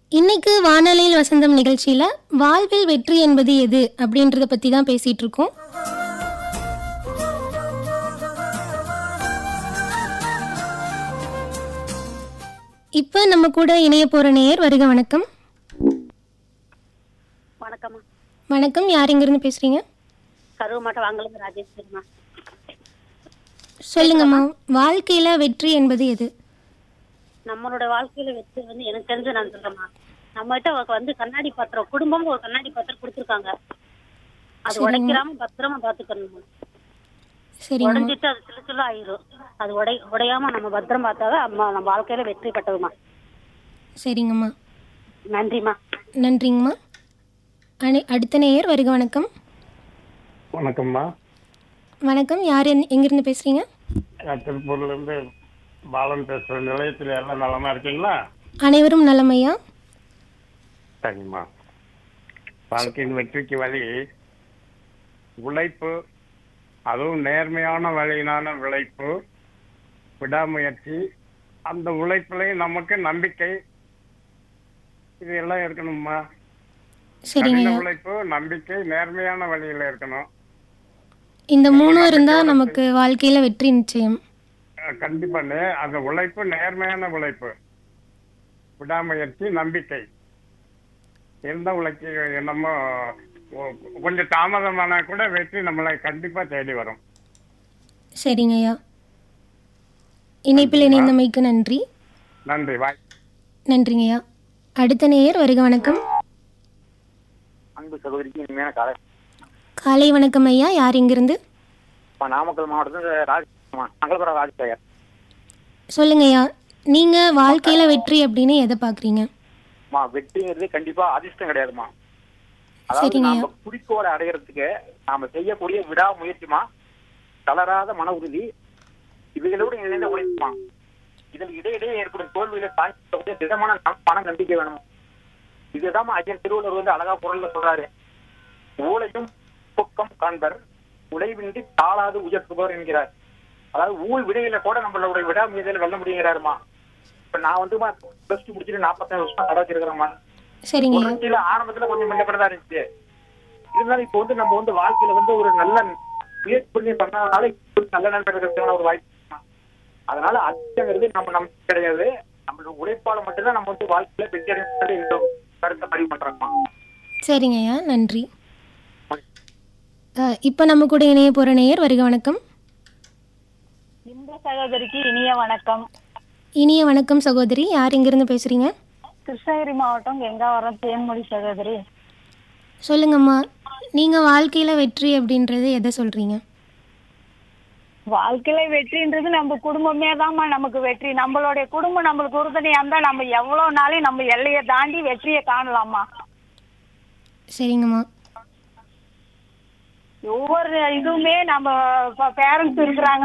இன்னைக்கு வானொலியில் வசந்தம் நிகழ்ச்சியில வாழ்வில் வெற்றி என்பது எது அப்படின்றத பத்தி தான் பேசிட்டு இருக்கோம் இப்ப நம்ம கூட இணைய போற நேயர் வருக வணக்கம் வணக்கம்மா வணக்கம் யார் இருந்து பேசுறீங்க கருவு மாட்டை வாங்கலுங்க ராஜேஸ்வரிமா சொல்லுங்கம்மா வாழ்க்கையில வெற்றி என்பது எது நம்மளோட வாழ்க்கையில வெற்றி வந்து எனக்கு தெரிஞ்சு நான் சொல்றேம்மா நம்மகிட்ட வந்து கண்ணாடி பாத்திரம் குடும்பம் ஒரு கண்ணாடி பாத்திரம் கொடுத்துருக்காங்க அது உடைக்கிறாம பத்திரமா பாத்துக்கணுமா சரிங்கம்மா உடைஞ்சிட்டு அது சிலு சிலு ஆயிரும் அது உடை உடையாம நம்ம பத்திரம் பார்த்தாதான் அம்மா நம்ம வாழ்க்கையில வெற்றி பெற்றதுமா சரிங்கம்மா நன்றிம்மா நன்றிங்கம்மா அணி அடுத்த நேயர் வருக வணக்கம் வணக்கம்மா வணக்கம் யார் எங்க- எங்கிருந்து பேசுறீங்க நான் திருப்பூர்லேருந்து பாலன் பேசுகிறேன் நிலையத்தில் எல்லாம் நலமா இருக்கீங்களா அனைவரும் நலமையா சரிங்கம்மா வாழ்க்கையின் வெற்றிக்கு வழி உழைப்பு அதுவும் நேர்மையான வழியினான உழைப்பு விடாமுயற்சி அந்த உழைப்புலையும் நமக்கு நம்பிக்கை இது எல்லாம் இருக்கணும்மா சரிங்க கடின உழைப்பு நம்பிக்கை நேர்மையான வழியில இருக்கணும் இந்த மூணும் இருந்தா நமக்கு வாழ்க்கையில வெற்றி நிச்சயம் அஹ் கண்டிப்பா நே- அந்த உழைப்பு நேர்மையான உழைப்பு விடாமுயற்சி நம்பிக்கை எந்த உழைச்சி என்னமோ ஒ- கொஞ்சம் தாமதமான கூட வெற்றி நம்மளை கண்டிப்பா தேடி வரும் சரிங்க ஐயா இணைப்பில் இணைந்தமைக்கு நன்றி நன்றி வாய் நன்றிங்க ஐயா அடுத்த நேயர் வருக வணக்கம் அன்பு சகோதரிக்கு இனிமையான காலை காலை வணக்கம் ஐயா யார் இங்கிருந்து இப்ப நாமக்கல் மாவட்டத்தில் ராஜ் மங்களபுரம் ராஜ்சேகர் சொல்லுங்க ஐயா நீங்க வாழ்க்கையில வெற்றி அப்படின்னு எதை பாக்குறீங்க மா வெற்றிங்கிறது கண்டிப்பா அதிர்ஷ்டம் கிடையாதுமா அதாவது சரிங்க. நாம குறிக்கோளை அடையறதுக்கு நாம செய்யக்கூடிய விடாமுயற்சிமா தளராத மன உறுதி இவைகளோடு இணைந்த உழைப்புமா இதில் இடையிடையே ஏற்படும் தோல்விகளை தாங்கி திடமான நம்- மன நம்பிக்கை வேணும் இதுதான் ஐயன் திருவள்ளுவர் வந்து அழகா பொருள்ல சொல்றாரு ஊழையும் பொக்கம் காண்பர் உழைவின்றி தாளாது உயர்த்துபவர் என்கிறார் அதாவது ஊழ் விடையில கூட நம்மளோட விடாமுயற்சியில வெல்ல முடியுங்கிறாருமா இப்ப நான் வந்து பிளஸ் டூ முடிச்சுட்டு நாற்பத்தஞ்சு வருஷம் கடை வச்சிருக்கிறேம்மா சரிங்க ஐயா முன்னூத்தில ஆரம்பத்துல கொஞ்சம் முன்னப்படதான் இருந்துச்சு இருந்தாலும் இப்போ வந்து நம்ம வந்து வாழ்க்கையில வந்து ஒரு நல்ல முயற்சி பண்ணி பண்ணதுனால இப்ப ஒரு நல்ல நண்பர் இருக்கிறதுக்கான ஒரு வாய்ப்பு இருக்கு. அதனால அதிர்ஷ்டங்கிறது நம்ம நமக்கு கிடையாது நம்மளோட உழைப்பால மட்டும்தான் நம்ம வந்து வாழ்க்கையில வெற்றி அடையும் இந்த கருத்தை பதிவு பண்றோம்மா சரிங்க ஐயா நன்றி அஹ், இப்ப நம்ம கூட இணைய போற நேயர் வருக வணக்கம் இந்த சகோதரிக்கு இனிய வணக்கம் இனிய வணக்கம் சகோதரி யார் இங்கிருந்து பேசுறீங்க கிருஷ்ணகிரி மாவட்டம் கெங்காவரம் தேன்மொழி சகோதரி சொல்லுங்கம்மா நீங்க வாழ்க்கையில வெற்றி அப்படின்றது எதை சொல்றீங்க வாழ்க்கையில வெற்றின்றது நம்ம குடும்பமே தான்மா நமக்கு வெற்றி நம்மளுடைய குடும்பம் நம்மளுக்கு உறுதுணையா இருந்தா நம்ம எவ்வளவு நாளையும் நம்ம எல்லையை தாண்டி வெற்றியை காணலாமா சரிங்கம்மா ஒவ்வொரு இதுவுமே நம்ம பேரண்ட்ஸ் இருக்கிறாங்க